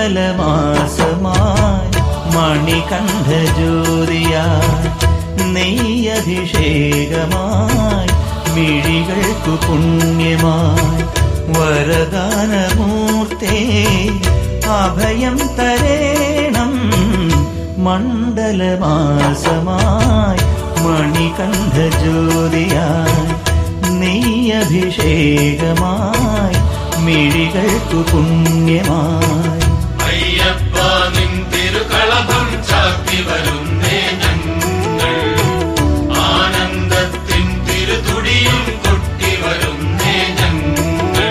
മണ്ഡലമാസമായി മണികണ്ഠ ജ്യോതിയായി നെയ്യഭിഷേകമായി മിഴികൾക്കു പുണ്യമായി വരദാനമൂർത്തേ അഭയം തരേണം മണ്ഡലമാസമായി മണികണ്ഠ ജ്യോതിയായി നെയ്യഭിഷേകമായി മിഴികൾക്കു പുണ്യമായി അയ്യപ്പ നിൻ തിരുകളഭം ചാത്തി വരുന്നേ ഞങ്ങൾ ആനന്ദത്തിൻ തിരുതുടിയും കൊട്ടി വരുന്നേ ഞങ്ങൾ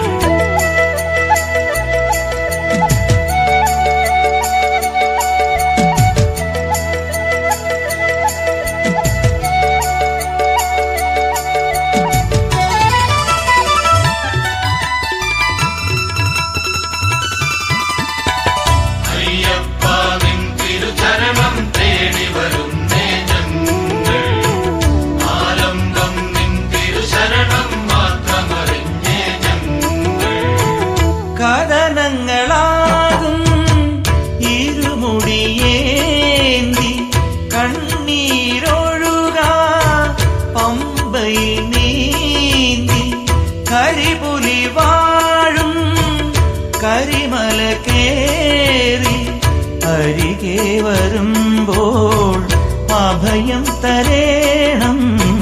അയ്യപ്പ നിൻ തിരുചരണം തേടി വരുന്നേ ഞങ്ങൾ ആലംബം നിൻ തിരുശരണം മാത്രമറിഞ്ഞേ ഞങ്ങൾ കഥനങ്ങളാകും ഇരുമുടിയേന്തി കണ്ണീരൊഴുക പമ്പയിൽ നീന്തി കരിപുലി വാഴും കരിമല കേറി അരികെ വരുമ്പോൾ അഭയം തരേണം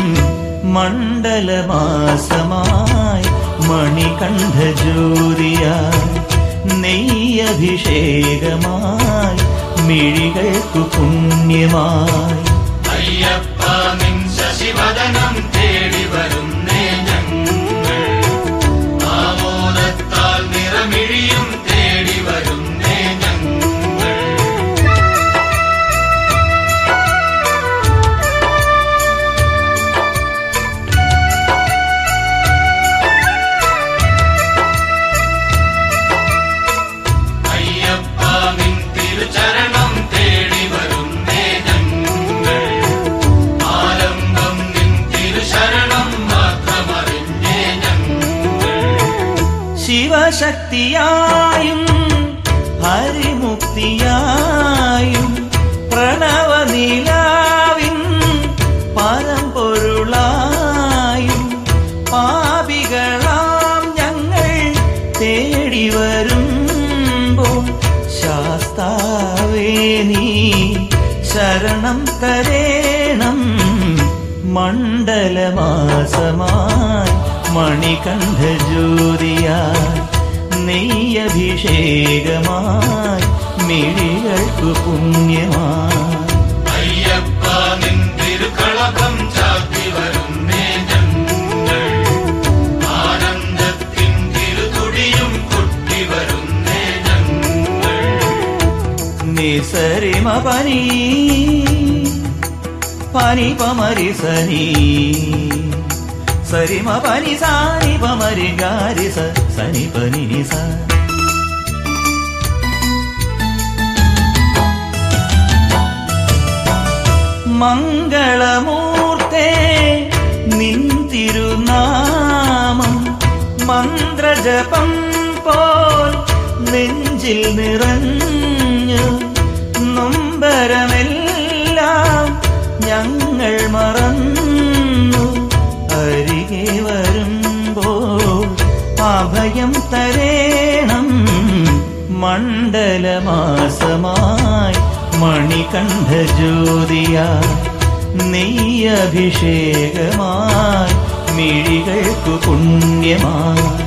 മണ്ഡലമാസമായി മണികണ്ഠ ജ്യോതിയായി നെയ്യഭിഷേകമായി മിഴികൾക്കു പുണ്യമായി അയ്യപ്പ നിൻ ശശിവദനം തേടി വരുന്നേ ഞങ്ങൾ ആമോദത്താൽ നിറമിഴിയും തേടി വരുന്നേ ഞങ്ങൾ അയ്യപ്പ നിൻ തിരുചരണം തേടി വരുന്നേ ഞങ്ങൾ ആലംബം നിൻ തിരുശരണം മാത്രമറിഞ്ഞേ ഞങ്ങൾ ശിവശക്തിയായും ഹരിമുക്തിയായും പ്രണവനിലാവിൻ പരമ്പൊരുളായും പാപികളാം ഞങ്ങൾ തേടി വരുമ്പോൾ ശാസ്താവേ നീ ശരണം തരേണം മണ്ഡലമാസമായി മണികണ്ഠ ജ്യോതിയായി നെയ്യഭിഷേകമായി മിഴികൾക്കു പുണ്യമായി അയ്യപ്പ നിൻ തിരുകളകം ചാത്തി വരുന്നേ ഞങ്ങൾ ആനന്ദത്തിൻ തിരുതുടിയും കൊട്ടി വരുന്നേ ഞങ്ങൾ നിസരിമ പനി പനി പമരി സനി സരിമ പനി സാനി പമരി ഗാരി സ സനി പനി നി സ മംഗളമൂർത്തേ നിൻ തിരുനാമം മന്ത്രജപം പോൽ നെഞ്ചിൽ നിറഞ്ഞു നൊമ്പരമെല്ലാം ഞങ്ങൾ മറന്നു അരികെ വരുമ്പോൾ അഭയം തരേണം മണ്ഡലമാസമായി മണികണ്ഠ ജ്യോതിയായി നെയ്യഭിഷേകമായി മിഴികൾക്കു പുണ്യമായി